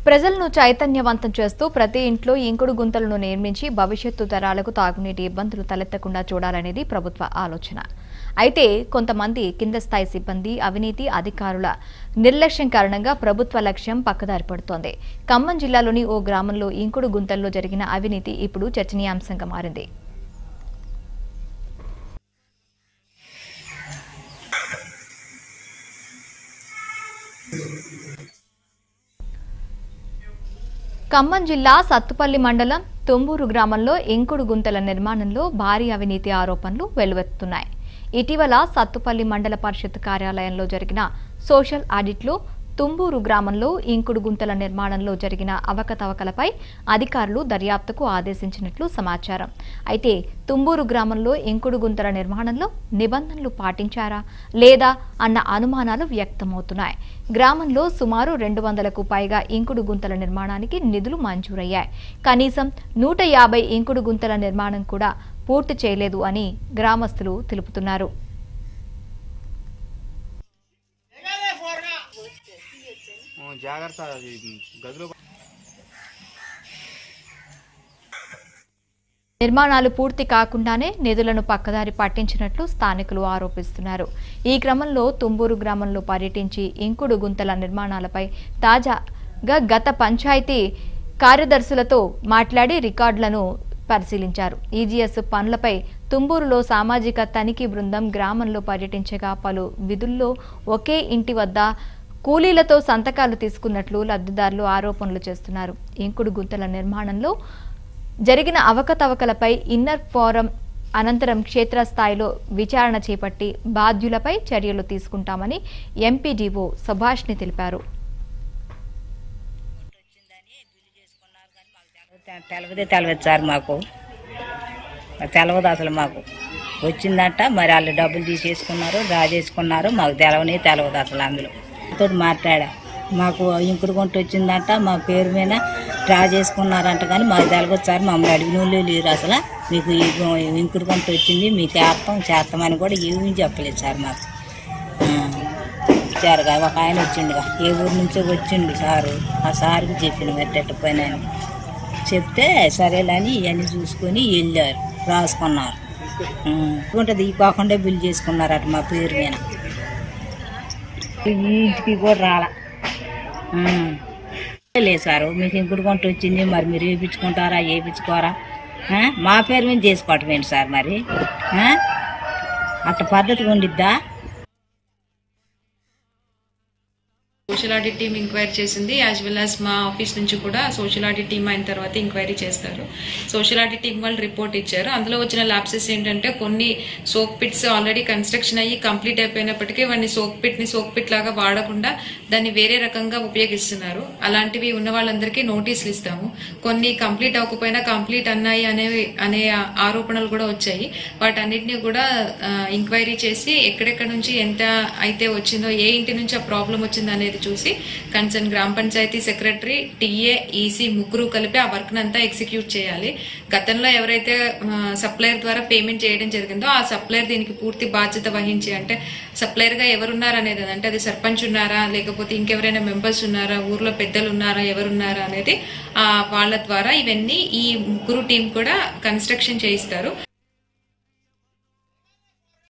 ప్రజలను చైతన్యవంతం చేస్తూ ప్రతి ఇంట్లో ఇంకుడు గుంతలను నిర్మించి భవిష్యత్తు తరాలకు తాగునీటి ఇబ్బందులు తలెత్తకుండా చూడాలనేది ప్రభుత్వ ఆలోచన అయితే కొంతమంది కింద స్థాయి సిబ్బంది అవినీతి అధికారుల నిర్లక్ష్యం కారణంగా ప్రభుత్వ లక్ష్యం పక్కదారి పడుతోంది ఖమ్మం జిల్లాలోని ఓ గ్రామంలో ఇంకుడు గుంతల్లో జరిగిన అవినీతి ఇప్పుడు చర్చనీయాంశంగా మారింది ఖమ్మం జిల్లా సత్తుపల్లి మండలం తుంబూరు గ్రామంలో ఇంకుడు గుంతల నిర్మాణంలో భారీ అవినీతి ఆరోపణలు వెలువెత్తుతున్నాయి ఇటీవల సత్తుపల్లి మండల పరిషత్ కార్యాలయంలో జరిగిన సోషల్ ఆడిట్లో తుంబూరు గ్రామంలో ఇంకుడు గుంతల నిర్మాణంలో జరిగిన అవకతవకలపై అధికారులు దర్యాప్తుకు ఆదేశించినట్లు సమాచారం అయితే తుంబూరు గ్రామంలో ఇంకుడు గుంతల నిర్మాణంలో నిబంధనలు పాటించారా లేదా అన్న అనుమానాలు వ్యక్తమవుతున్నాయి గ్రామంలో సుమారు రెండు వందలకు పైగా ఇంకుడు గుంతల నిర్మాణానికి నిధులు మంజూరయ్యాయి కనీసం నూట యాభై ఇంకుడు గుంతల నిర్మాణం కూడా పూర్తి చేయలేదు అని గ్రామస్తులు తెలుపుతున్నారు ఆ, జాగ్రత్త అది గదిలో నిర్మాణాలు పూర్తి కాకుండానే నిధులను పక్కదారి పట్టించినట్లు స్థానికులు ఆరోపిస్తున్నారు ఈ క్రమంలో తుంబూరు గ్రామంలో పర్యటించి ఇంకుడు గుంతల నిర్మాణాలపై తాజాగా గత పంచాయతీ కార్యదర్శులతో మాట్లాడి రికార్డులను పరిశీలించారు ఈజీఎస్ పనులపై తుంబూరులో సామాజిక తనిఖీ బృందం గ్రామంలో పర్యటించగా పలు విధుల్లో ఒకే ఇంటి వద్ద కూలీలతో సంతకాలు తీసుకున్నట్లు లబ్ధిదారులు ఆరోపణలు చేస్తున్నారు ఇంకుడు గుంతల నిర్మాణంలో జరిగిన అవకతవకలపై ఇన్నర్ ఫోరం అనంతరం క్షేత్రస్థాయిలో విచారణ చేపట్టి బాధ్యులపై చర్యలు తీసుకుంటామని ఎంపీడీఓ సుభాష్ని తెలిపారు తె- తెలవదే తెలవదు సార్ మాకు మరి తెలవదు అసలు మాకు వచ్చిందంట మరి వాళ్ళు డబ్బులు తీసేసుకున్నారు డ్రా చేసుకున్నారు మాకు తెలవని తెలవదు అసలు అందులో తోటి మాట్లాడా మాకు ఇంకుడు గుంట వచ్చిందంట మా పేరు మీద డ్రా చేసుకున్నారంట కానీ మాకు తెలవదు సార్ మమ్మల్ని అడిగిన వాళ్ళు లేరు అసలు మీకు ఈ గు- ఇంకుడు గుంట వచ్చింది మీకు చేస్తాం చేస్తామని కూడా ఏమీ చెప్పలేదు సార్ మాకు ఆ, ఇచ్చారుగా ఒక ఆయన వచ్చిండుగా ఏ ఊరు నుంచో వచ్చిండు సారు ఆ సార్కి చెప్పిన మెట్టెట్ట పని అని చెప్తే సరేలని ఇవన్నీ చూసుకొని వెళ్ళారు రాసుకున్నారు ఉంటుంది ఈ కాకుండా బిల్ చేసుకున్నారట మా పేరు మీద ఈ ఇంటికి కూడా రాలా ఉమ్. లేదు సారు మీకు ఇంకుడు కొంట వచ్చింది మరి మీరు వేయించుకుంటారా వేయించుకోరా ఆ? మా పేరు మీద చేసుకోవటం ఏంటి సార్ మరి ఆ? అట్ట పద్ధతిగా ఉండిద్దా సోషల్ ఆడిట్ టీమ్ ఎంక్వైరీ చేసింది యాజ్ వెల్ యాజ్ మా ఆఫీస్ నుంచి కూడా సోషల్ ఆడిట్ టీమ్ అయిన తర్వాత ఎంక్వైరీ చేస్తారు సోషల్ ఆడిట్ టీమ్ వాళ్ళు రిపోర్ట్ ఇచ్చారు అందులో వచ్చిన ల్యాప్సెస్ ఏంటంటే కొన్ని సోక్ పిట్స్ ఆల్రెడీ కన్స్ట్రక్షన్ అయ్యి కంప్లీట్ అయిపోయినప్పటికీ వాడిని సోక్ పిట్ ని సోక్ పిట్ లాగా వాడకుండా దాన్ని వేరే రకంగా ఉపయోగిస్తున్నారు అలాంటివి ఉన్న వాళ్ళందరికీ నోటీసులు ఇస్తాము కొన్ని కంప్లీట్ అవ్వకపోయినా కంప్లీట్ అన్నాయి అనేవి అనే ఆరోపణలు కూడా వచ్చాయి వాటన్నిటిని కూడా ఎంక్వైరీ చేసి ఎక్కడెక్కడ నుంచి ఎంత అయితే వచ్చిందో ఏ ఇంటి నుంచి ఆ ప్రాబ్లం వచ్చిందో అనేది చూసి కన్సర్న్ గ్రామ పంచాయతీ సెక్రటరీ టీఏ ఈసీ ముగ్గురు కలిపి ఆ వర్క్ అంతా ఎగ్జిక్యూట్ చేయాలి గతంలో ఎవరైతే సప్లయర్ ద్వారా పేమెంట్ చేయడం జరిగిందో ఆ సప్లయర్ దీనికి పూర్తి బాధ్యత వహించి అంటే సప్లయర్ గా ఎవరున్నారు అనేది అంటే అది సర్పంచ్ ఉన్నారా లేకపోతే ఇంకెవరైనా మెంబర్స్ ఉన్నారా ఊర్లో పెద్దలు ఉన్నారా ఎవరున్నారా అనేది ఆ వాళ్ళ ద్వారా ఇవన్నీ ఈ ముగ్గురు టీం కూడా కన్స్ట్రక్షన్ చేయిస్తారు